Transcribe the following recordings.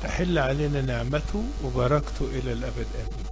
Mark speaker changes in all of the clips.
Speaker 1: تحل علينا نعمته وبركته إلى الأبد آمين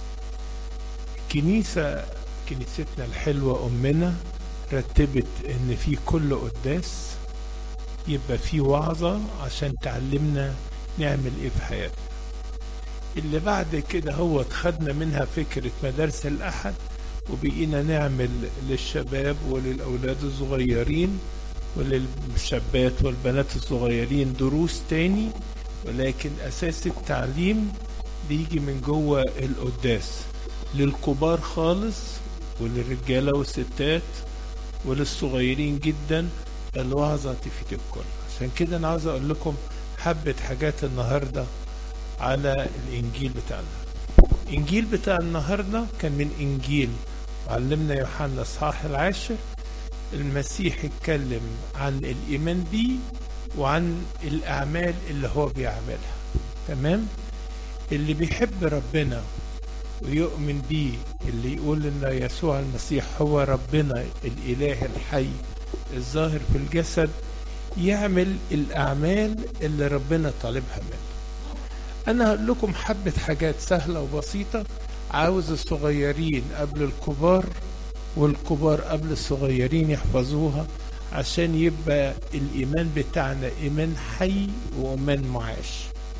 Speaker 1: كنيسة كنيستنا الحلوة أمنا رتبت إن في كل قداس يبقى في وعظة عشان تعلمنا نعمل إيه في حياتنا اللي بعد كده هو خدنا منها فكرة مدارس الأحد وبقينا نعمل للشباب وللأولاد الصغيرين وللشابات والبنات الصغيرين دروس تاني ولكن أساس التعليم بيجي من جوه القداس للكبار خالص وللرجالة والستات وللصغيرين جدا الوعظة تفيد الكل عشان كده أنا عاوز أقول لكم حبة حاجات النهاردة على الإنجيل بتاعنا الإنجيل بتاع النهاردة كان من إنجيل معلمنا يوحنا الصحاح العاشر المسيح اتكلم عن الإيمان بيه وعن الأعمال اللي هو بيعملها تمام اللي بيحب ربنا ويؤمن بيه اللي يقول ان يسوع المسيح هو ربنا الاله الحي الظاهر في الجسد يعمل الاعمال اللي ربنا طالبها منه انا هقول لكم حبه حاجات سهله وبسيطه عاوز الصغيرين قبل الكبار والكبار قبل الصغيرين يحفظوها عشان يبقى الايمان بتاعنا ايمان حي وايمان معاش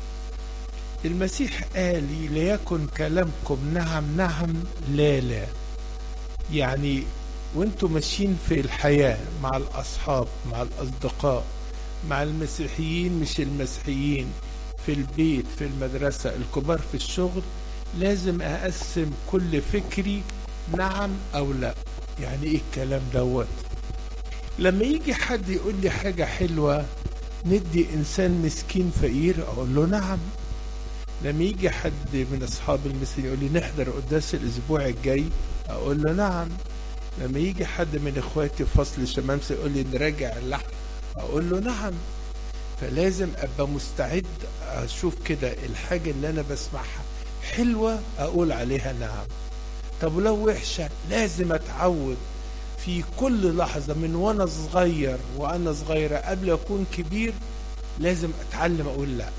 Speaker 1: المسيح قال ليكن كلامكم نعم نعم لا لا يعني وانتوا ماشيين في الحياة مع الأصحاب مع الأصدقاء مع المسيحيين مش المسيحيين في البيت في المدرسة الكبار في الشغل لازم أقسم كل فكري نعم أو لا يعني إيه الكلام دوت لما يجي حد يقول لي حاجة حلوة ندي إنسان مسكين فقير أقول له نعم لما يجي حد من اصحاب المسلمين يقول لي نحضر قداس الاسبوع الجاي اقول له نعم لما يجي حد من اخواتي في فصل الشمامسه يقول لي نراجع اللحم اقول له نعم فلازم ابقى مستعد اشوف كده الحاجه اللي انا بسمعها حلوه اقول عليها نعم طب ولو وحشه لازم اتعود في كل لحظه من وانا صغير وانا صغيره قبل اكون كبير لازم اتعلم اقول لا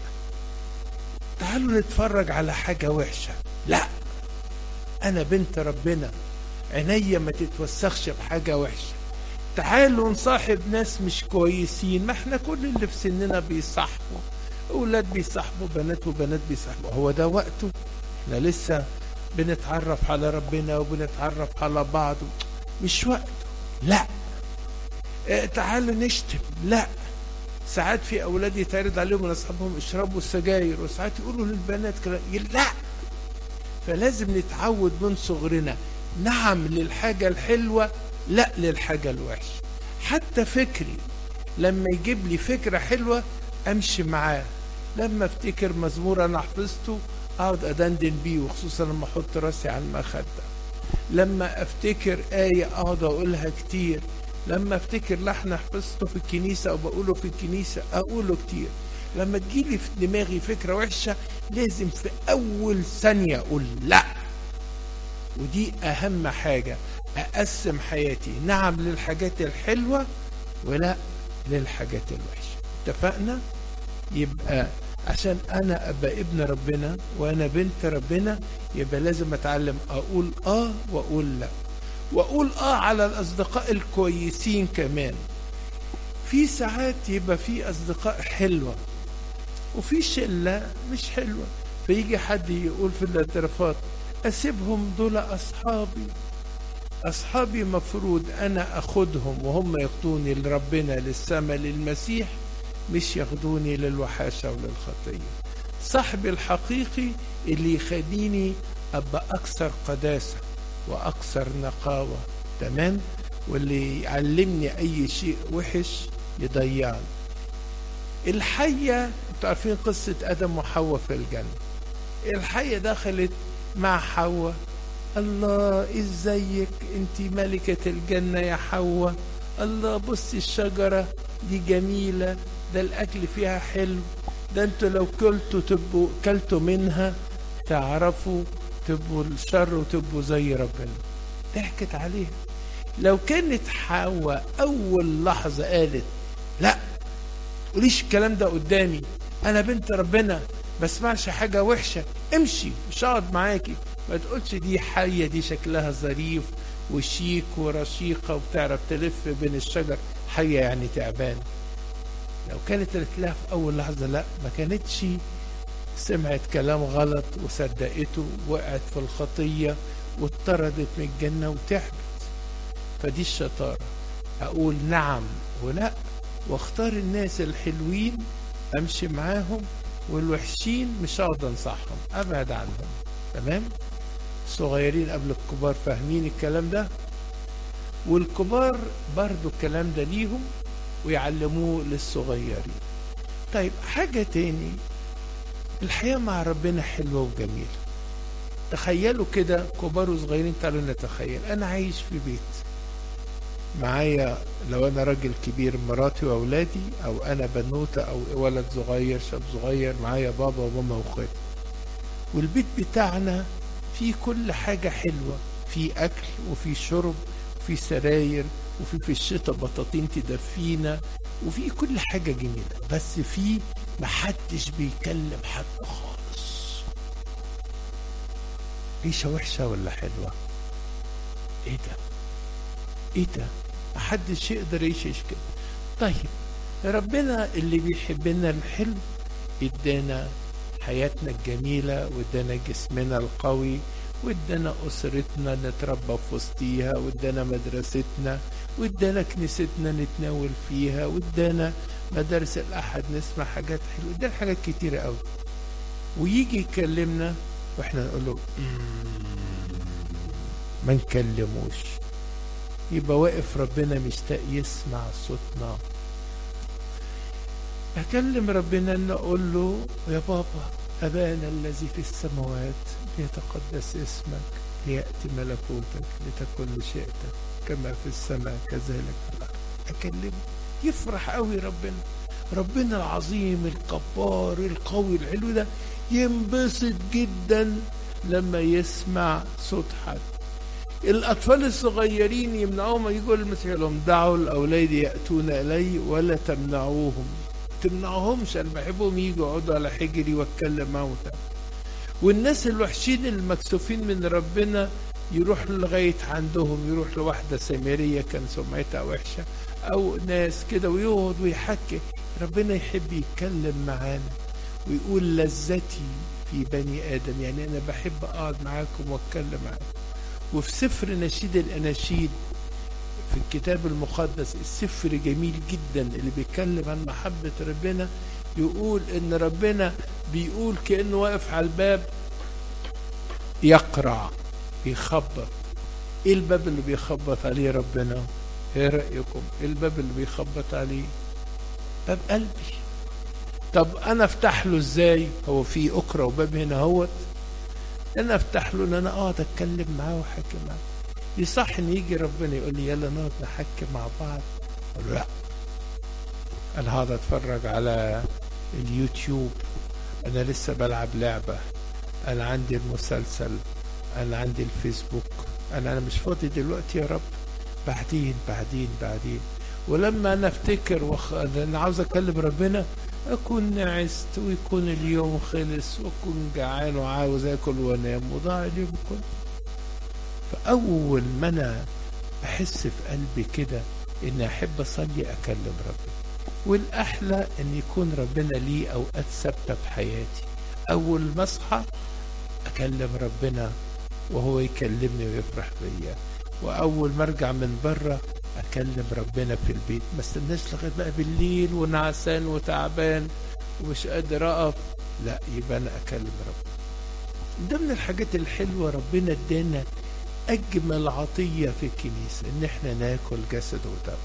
Speaker 1: تعالوا نتفرج على حاجة وحشة لا أنا بنت ربنا عينيا ما تتوسخش بحاجة وحشة تعالوا نصاحب ناس مش كويسين ما احنا كل اللي في سننا بيصاحبوا أولاد بيصاحبوا بنات وبنات بيصاحبوا هو ده وقته احنا لسه بنتعرف على ربنا وبنتعرف على بعض مش وقته لا اه تعالوا نشتم لا ساعات في اولاد يتعرض عليهم من اصحابهم اشربوا السجاير وساعات يقولوا للبنات كلام لا فلازم نتعود من صغرنا نعم للحاجة الحلوة لا للحاجة الوحشة حتى فكري لما يجيب لي فكرة حلوة امشي معاه لما افتكر مزمور انا حفظته اقعد ادندن بيه وخصوصا لما احط راسي على المخدة لما افتكر آية اقعد اقولها كتير لما افتكر لحن حفظته في الكنيسة او بقوله في الكنيسة اقوله كتير لما تجيلي في دماغي فكرة وحشة لازم في اول ثانية اقول لا ودي اهم حاجة اقسم حياتي نعم للحاجات الحلوة ولا للحاجات الوحشة اتفقنا يبقى عشان انا ابقى ابن ربنا وانا بنت ربنا يبقى لازم اتعلم اقول اه واقول لا واقول اه على الاصدقاء الكويسين كمان في ساعات يبقى في اصدقاء حلوه وفي شله مش حلوه فيجي حد يقول في الاعترافات اسيبهم دول اصحابي اصحابي مفروض انا اخدهم وهم ياخدوني لربنا للسماء للمسيح مش ياخدوني للوحاشه وللخطيه صاحبي الحقيقي اللي يخليني ابقى اكثر قداسه واكثر نقاوه تمام واللي يعلمني اي شيء وحش يضيعني الحيه انتوا عارفين قصه ادم وحواء في الجنه الحيه دخلت مع حواء الله ازيك انت ملكه الجنه يا حواء الله بصي الشجره دي جميله ده الاكل فيها حلو ده انتوا لو كلتوا تبقوا كلتوا منها تعرفوا تبقوا الشر وتبقوا زي ربنا ضحكت عليها لو كانت حواء اول لحظه قالت لا تقوليش الكلام ده قدامي انا بنت ربنا بسمعش حاجة وحشة امشي مش هقعد معاكي ما تقولش دي حية دي شكلها ظريف وشيك ورشيقة وبتعرف تلف بين الشجر حية يعني تعبان لو كانت قالت لها في أول لحظة لا ما كانتش سمعت كلام غلط وصدقته وقعت في الخطية واتطردت من الجنة وتعبت فدي الشطارة أقول نعم ولا واختار الناس الحلوين أمشي معاهم والوحشين مش هقعد أنصحهم أبعد عنهم تمام الصغيرين قبل الكبار فاهمين الكلام ده والكبار برضو الكلام ده ليهم ويعلموه للصغيرين طيب حاجة تاني الحياة مع ربنا حلوة وجميلة تخيلوا كده كبار وصغيرين تعالوا نتخيل أنا عايش في بيت معايا لو أنا راجل كبير مراتي وأولادي أو أنا بنوتة أو ولد صغير شاب صغير معايا بابا وماما وأخواتي والبيت بتاعنا فيه كل حاجة حلوة في أكل وفي شرب وفي سراير وفي في الشتاء بطاطين تدفينا وفي كل حاجة جميلة بس في محدش بيكلم حد خالص عيشة وحشة ولا حلوة ايه ده ايه ده محدش يقدر يعيش كده طيب ربنا اللي بيحبنا الحلو ادانا حياتنا الجميلة وادانا جسمنا القوي وادانا اسرتنا نتربى في وسطيها وادانا مدرستنا وادانا كنيستنا نتناول فيها وادانا مدارس الاحد نسمع حاجات حلوه ادانا حاجات كتيره قوي ويجي يكلمنا واحنا نقول له ما نكلموش يبقى واقف ربنا مشتاق يسمع صوتنا اكلم ربنا ان اقول له يا بابا ابانا الذي في السماوات ليتقدس اسمك لياتي ملكوتك لتكن مشيئتك كما في السماء كذلك في الارض اكلمه يفرح قوي ربنا ربنا العظيم الكبار القوي الحلو ده ينبسط جدا لما يسمع صوت حد الاطفال الصغيرين يمنعوهم يقول المسيح لهم دعوا الاولاد ياتون الي ولا تمنعوهم تمنعهمش انا بحبهم يجوا يقعدوا على حجري واتكلم معاهم والناس الوحشين المكسوفين من ربنا يروح لغاية عندهم يروح لواحدة سامرية كان سمعتها وحشة أو ناس كده ويقعد ويحكي ربنا يحب يتكلم معانا ويقول لذتي في بني آدم يعني أنا بحب أقعد معاكم وأتكلم معاكم وفي سفر نشيد الأناشيد في الكتاب المقدس السفر جميل جدا اللي بيتكلم عن محبة ربنا يقول إن ربنا بيقول كأنه واقف على الباب يقرع بيخبط ايه الباب اللي بيخبط عليه ربنا ايه رايكم ايه الباب اللي بيخبط عليه باب قلبي طب انا افتح له ازاي هو في اكرة وباب هنا اهوت انا افتح له ان انا اقعد اتكلم معاه واحكي معاه يصح ان يجي ربنا يقول لي يلا نقعد نحكي مع بعض أقول لا انا هقعد اتفرج على اليوتيوب انا لسه بلعب لعبة انا عندي المسلسل انا عندي الفيسبوك انا انا مش فاضي دلوقتي يا رب بعدين بعدين بعدين ولما انا افتكر وخ... انا عاوز اكلم ربنا اكون نعست ويكون اليوم خلص واكون جعان وعاوز اكل وانام وضاع اليوم كله فاول ما انا بحس في قلبي كده اني احب اصلي اكلم ربنا والاحلى ان يكون ربنا لي اوقات ثابته في حياتي اول ما اصحى اكلم ربنا وهو يكلمني ويفرح بيا واول ما ارجع من بره اكلم ربنا في البيت ما استناش لغايه بقى بالليل ونعسان وتعبان ومش قادر اقف لا يبقى انا اكلم ربنا ده من الحاجات الحلوه ربنا ادانا اجمل عطيه في الكنيسه ان احنا ناكل جسد ودم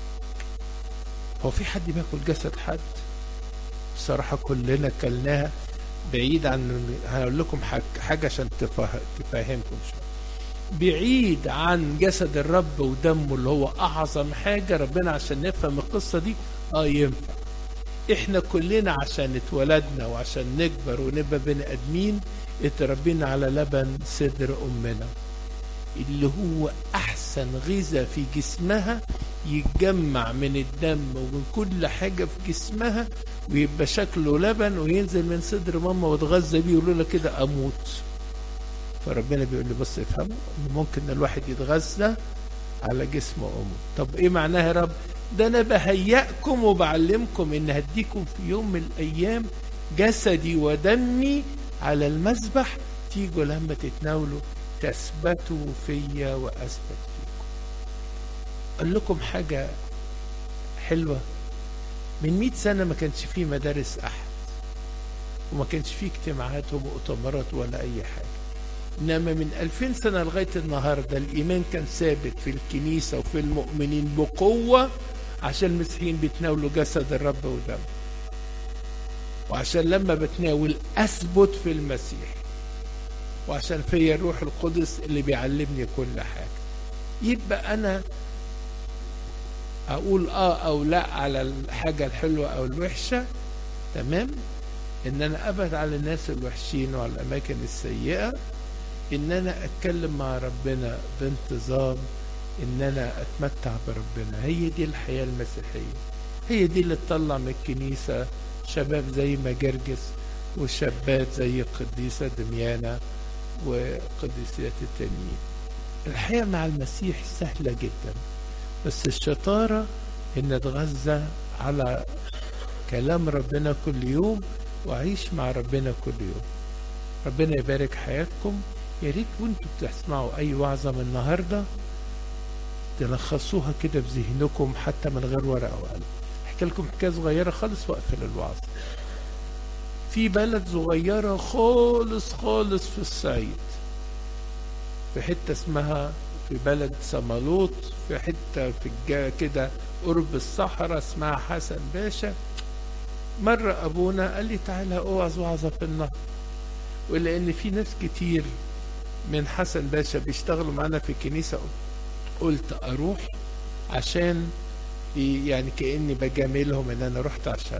Speaker 1: هو في حد بياكل جسد حد بصراحه كلنا كلناها بعيد عن هقول لكم حاجة عشان تفهمكم شوية بعيد عن جسد الرب ودمه اللي هو أعظم حاجة ربنا عشان نفهم القصة دي آه ينفع إحنا كلنا عشان اتولدنا وعشان نكبر ونبقى بني آدمين اتربينا على لبن صدر أمنا اللي هو أحسن غذاء في جسمها يتجمع من الدم ومن كل حاجة في جسمها ويبقى شكله لبن وينزل من صدر ماما واتغذى بيه يقولوا لها كده اموت فربنا بيقول لي بص افهموا ان ممكن الواحد يتغذى على جسم امه طب ايه معناها يا رب ده انا بهيئكم وبعلمكم ان هديكم في يوم من الايام جسدي ودمي على المذبح تيجوا لما تتناولوا تثبتوا فيا واثبت فيكم اقول لكم حاجه حلوه من مئة سنه ما كانش فيه مدارس احد وما كانش فيه اجتماعات ومؤتمرات ولا اي حاجه انما من ألفين سنه لغايه النهارده الايمان كان ثابت في الكنيسه وفي المؤمنين بقوه عشان المسيحيين بيتناولوا جسد الرب ودمه وعشان لما بتناول اثبت في المسيح وعشان فيا الروح القدس اللي بيعلمني كل حاجه يبقى انا اقول اه او لا على الحاجه الحلوه او الوحشه تمام ان انا ابعد على الناس الوحشين وعلى الاماكن السيئه ان انا اتكلم مع ربنا بانتظام ان انا اتمتع بربنا هي دي الحياه المسيحيه هي دي اللي تطلع من الكنيسه شباب زي ما جرجس وشابات زي القديسه دميانه وقديسيات التانيين الحياه مع المسيح سهله جدا بس الشطاره ان اتغذى على كلام ربنا كل يوم واعيش مع ربنا كل يوم ربنا يبارك حياتكم يا ريت وانتوا بتسمعوا اي وعظه من النهارده تلخصوها كده في ذهنكم حتى من غير ورقه وقلم احكي لكم حكايه صغيره خالص واقفل الوعظ في بلد صغيره خالص خالص في الصعيد في حته اسمها في بلد سمالوط في حته في الجا كده قرب الصحراء اسمها حسن باشا مرة أبونا قال لي تعالى أوعظ وعظة في النهر ولأن في ناس كتير من حسن باشا بيشتغلوا معانا في الكنيسة قلت أروح عشان يعني كأني بجاملهم إن أنا رحت عشان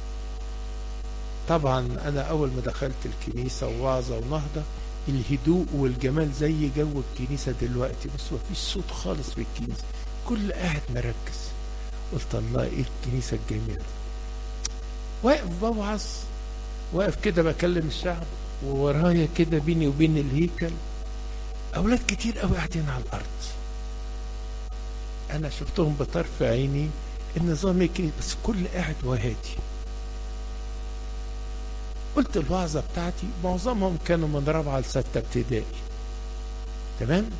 Speaker 1: طبعا أنا أول ما دخلت الكنيسة ووعظة ونهضة الهدوء والجمال زي جو الكنيسة دلوقتي بس مفيش صوت خالص في الكنيسة كل قاعد مركز قلت الله ايه الكنيسة الجميلة واقف بوعظ واقف كده بكلم الشعب وورايا كده بيني وبين الهيكل اولاد كتير قوي قاعدين على الارض انا شفتهم بطرف عيني النظام كده بس كل قاعد وهادي قلت الوعظة بتاعتي معظمهم كانوا من رابعة لستة ابتدائي تمام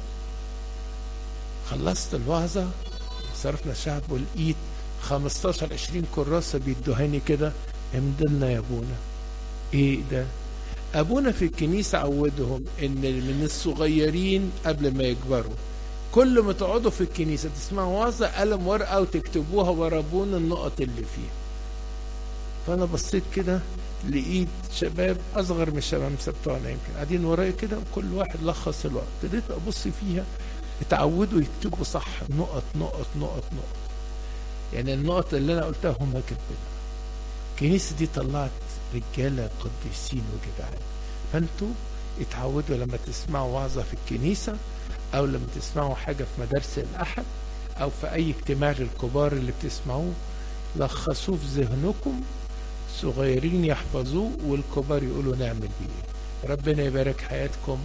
Speaker 1: خلصت الوعظة صرفنا الشعب ولقيت 15 20 كراسة بيدوهاني كده امدلنا يا ابونا ايه ده ابونا في الكنيسة عودهم ان من الصغيرين قبل ما يكبروا كل ما تقعدوا في الكنيسة تسمعوا وعظة قلم ورقة وتكتبوها ورا ابونا النقط اللي فيها فانا بصيت كده لقيت شباب اصغر من الشباب بتوعنا يمكن قاعدين ورايا كده وكل واحد لخص الوقت ابتديت ابص فيها اتعودوا يكتبوا صح نقط نقط نقط نقط يعني النقط اللي انا قلتها هم كاتبينها الكنيسه دي طلعت رجاله قديسين وجدعان فانتوا اتعودوا لما تسمعوا وعظه في الكنيسه او لما تسمعوا حاجه في مدارس الاحد او في اي اجتماع للكبار اللي بتسمعوه لخصوه في ذهنكم صغيرين يحفظوه والكبار يقولوا نعمل بيه ربنا يبارك حياتكم